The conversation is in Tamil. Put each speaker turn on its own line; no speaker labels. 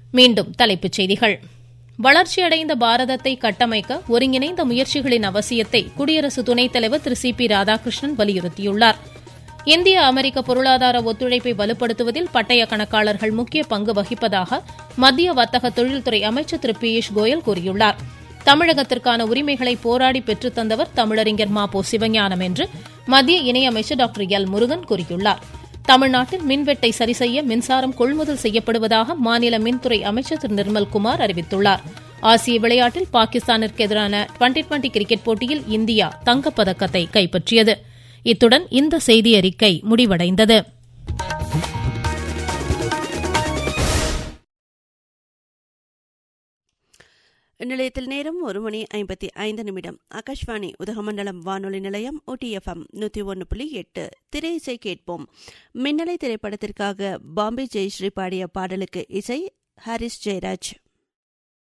மீண்டும் தலைப்புச் செய்திகள் வளர்ச்சியடைந்த பாரதத்தை கட்டமைக்க ஒருங்கிணைந்த முயற்சிகளின் அவசியத்தை குடியரசு துணைத் தலைவர் திரு சி பி ராதாகிருஷ்ணன் வலியுறுத்தியுள்ளார் இந்திய அமெரிக்க பொருளாதார ஒத்துழைப்பை வலுப்படுத்துவதில் பட்டய கணக்காளர்கள் முக்கிய பங்கு வகிப்பதாக மத்திய வர்த்தக தொழில்துறை அமைச்சர் திரு பியூஷ் கோயல் கூறியுள்ளார் தமிழகத்திற்கான உரிமைகளை போராடி பெற்றுத் தந்தவர் தமிழறிஞர் மா பொ சிவஞானம் என்று மத்திய இணையமைச்சர் டாக்டர் எல் முருகன் கூறியுள்ளார் தமிழ்நாட்டில் மின்வெட்டை சரிசெய்ய மின்சாரம் கொள்முதல் செய்யப்படுவதாக மாநில மின்துறை அமைச்சர் திரு நிர்மல்குமார் அறிவித்துள்ளார் ஆசிய விளையாட்டில் பாகிஸ்தானிற்கு எதிரான டுவெண்டி டுவெண்டி கிரிக்கெட் போட்டியில் இந்தியா தங்கப்பதக்கத்தை கைப்பற்றியது இத்துடன் இந்த செய்தி அறிக்கை முடிவடைந்தது
நிலையத்தில் நேரம் ஒரு மணி ஐம்பத்தி ஐந்து நிமிடம் ஆகாஷ்வாணி உதகமண்டலம் வானொலி நிலையம் ஒடிஎஃப்எம் நூற்றி ஒன்று புள்ளி எட்டு திரை இசை கேட்போம் மின்னலை திரைப்படத்திற்காக பாம்பே ஜெயஸ்ரீ பாடிய பாடலுக்கு இசை ஹாரிஸ் ஜெயராஜ்